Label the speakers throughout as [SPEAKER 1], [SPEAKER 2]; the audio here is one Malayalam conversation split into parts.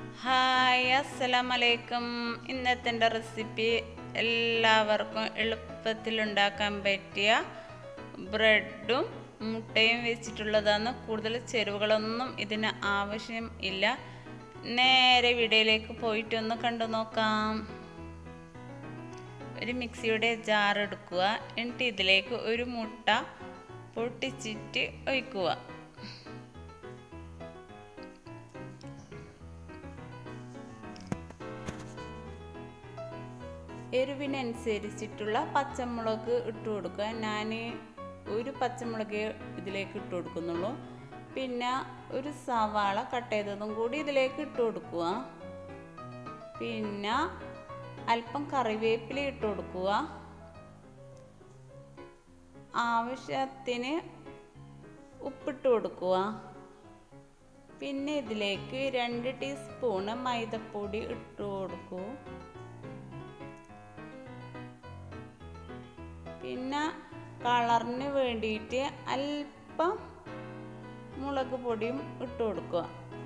[SPEAKER 1] ഹായ് അസ്സലാം വലൈക്കും ഇന്നത്തെ എൻ്റെ റെസിപ്പി എല്ലാവർക്കും എളുപ്പത്തിൽ ഉണ്ടാക്കാൻ പറ്റിയ ബ്രെഡും മുട്ടയും വെച്ചിട്ടുള്ളതാണ് കൂടുതൽ ചേരുവകളൊന്നും ഇതിന് ആവശ്യം ഇല്ല നേരെ വീഡിയോയിലേക്ക് പോയിട്ടൊന്ന് കണ്ടു നോക്കാം ഒരു മിക്സിയുടെ ജാർ എടുക്കുക എന്നിട്ട് ഇതിലേക്ക് ഒരു മുട്ട പൊട്ടിച്ചിട്ട് ഒഴിക്കുക എരിവിനനുസരിച്ചിട്ടുള്ള പച്ചമുളക് ഇട്ട് കൊടുക്കുക ഞാൻ ഒരു പച്ചമുളക് ഇതിലേക്ക് ഇട്ട് കൊടുക്കുന്നുള്ളൂ പിന്നെ ഒരു സവാള കട്ട് ചെയ്തതും കൂടി ഇതിലേക്ക് ഇട്ട് കൊടുക്കുക പിന്നെ അല്പം കറിവേപ്പില ഇട്ട് കൊടുക്കുക ആവശ്യത്തിന് ഉപ്പിട്ട് കൊടുക്കുക പിന്നെ ഇതിലേക്ക് രണ്ട് ടീസ്പൂണ് മൈദപ്പൊടി ഇട്ട് കൊടുക്കൂ പിന്നെ കളറിന് വേണ്ടിയിട്ട് അല്പം മുളക് പൊടിയും ഇട്ട് കൊടുക്കുക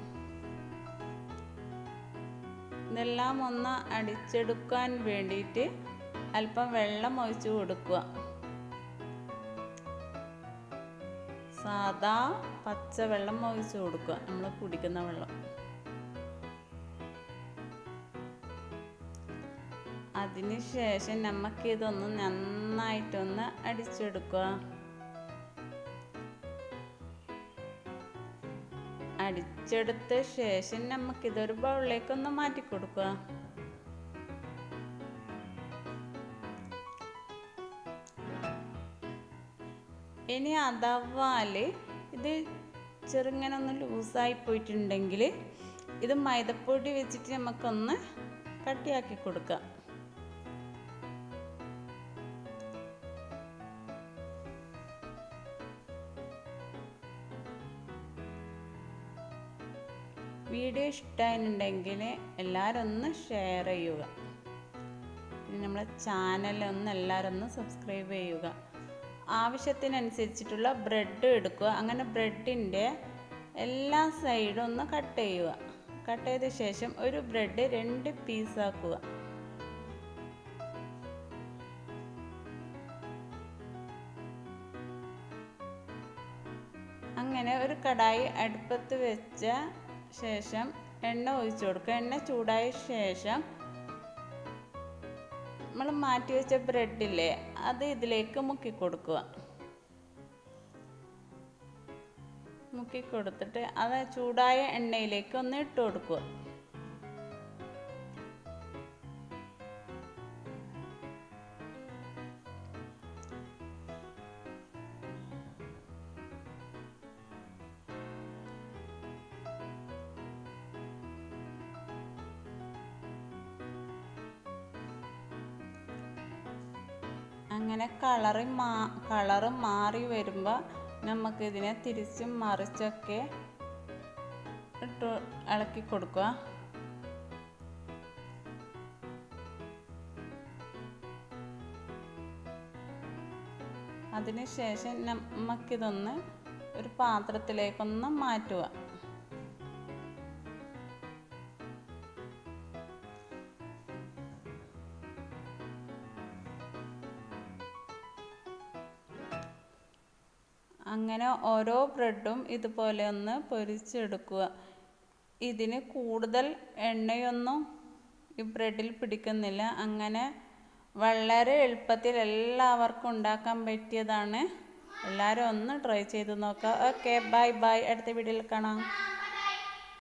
[SPEAKER 1] ഇതെല്ലാം ഒന്ന് അടിച്ചെടുക്കാൻ വേണ്ടിയിട്ട് അല്പം വെള്ളം ഒഴിച്ച് കൊടുക്കുക സാദാ പച്ചവെള്ളം ഒഴിച്ച് കൊടുക്കുക നമ്മൾ കുടിക്കുന്ന വെള്ളം അതിന് ശേഷം നമുക്ക് ഇതൊന്ന് നന്നായിട്ടൊന്ന് അടിച്ചെടുക്കുക അടിച്ചെടുത്ത ശേഷം നമുക്കിതൊരു ബൗളിലേക്കൊന്ന് മാറ്റി കൊടുക്കുക ഇനി അഥവാല് ഇത് ചെറുങ്ങനെ ഒന്ന് ലൂസായി പോയിട്ടുണ്ടെങ്കിൽ ഇത് മൈദപ്പൊടി വെച്ചിട്ട് നമുക്കൊന്ന് കട്ടിയാക്കി കൊടുക്കാം വീഡിയോ ഇഷ്ടമായിട്ടുണ്ടെങ്കിൽ എല്ലാവരും ഒന്ന് ഷെയർ ചെയ്യുക പിന്നെ നമ്മളെ ചാനൽ ഒന്ന് എല്ലാവരും ഒന്ന് സബ്സ്ക്രൈബ് ചെയ്യുക ആവശ്യത്തിനനുസരിച്ചിട്ടുള്ള ബ്രെഡ് എടുക്കുക അങ്ങനെ ബ്രെഡിൻ്റെ എല്ലാ സൈഡും ഒന്ന് കട്ട് ചെയ്യുക കട്ട് ചെയ്ത ശേഷം ഒരു ബ്രെഡ് രണ്ട് പീസാക്കുക അങ്ങനെ ഒരു കടായി അടുപ്പത്ത് വെച്ച ശേഷം എണ്ണ ഒഴിച്ചു കൊടുക്കുക എണ്ണ ചൂടായ ശേഷം നമ്മൾ മാറ്റി വെച്ച ബ്രെഡില്ലേ അത് ഇതിലേക്ക് മുക്കി കൊടുക്കുക മുക്കി കൊടുത്തിട്ട് അത് ചൂടായ എണ്ണയിലേക്ക് ഒന്ന് ഇട്ട് കൊടുക്കുക അങ്ങനെ കളറ് മാ കളറ് മാറി വരുമ്പോൾ നമുക്കിതിനെ തിരിച്ചും മറിച്ചൊക്കെ ഇട്ട് ഇളക്കി കൊടുക്കുക അതിനുശേഷം നമുക്കിതൊന്ന് ഒരു പാത്രത്തിലേക്കൊന്ന് മാറ്റുക അങ്ങനെ ഓരോ ബ്രെഡും ഇതുപോലെ ഒന്ന് പൊരിച്ചെടുക്കുക ഇതിന് കൂടുതൽ എണ്ണയൊന്നും ഈ ബ്രെഡിൽ പിടിക്കുന്നില്ല അങ്ങനെ വളരെ എളുപ്പത്തിൽ എല്ലാവർക്കും ഉണ്ടാക്കാൻ പറ്റിയതാണ് എല്ലാവരും ഒന്ന് ട്രൈ ചെയ്ത് നോക്കുക ഓക്കെ ബൈ ബൈ അടുത്ത വീഡിയോയിൽ കാണാം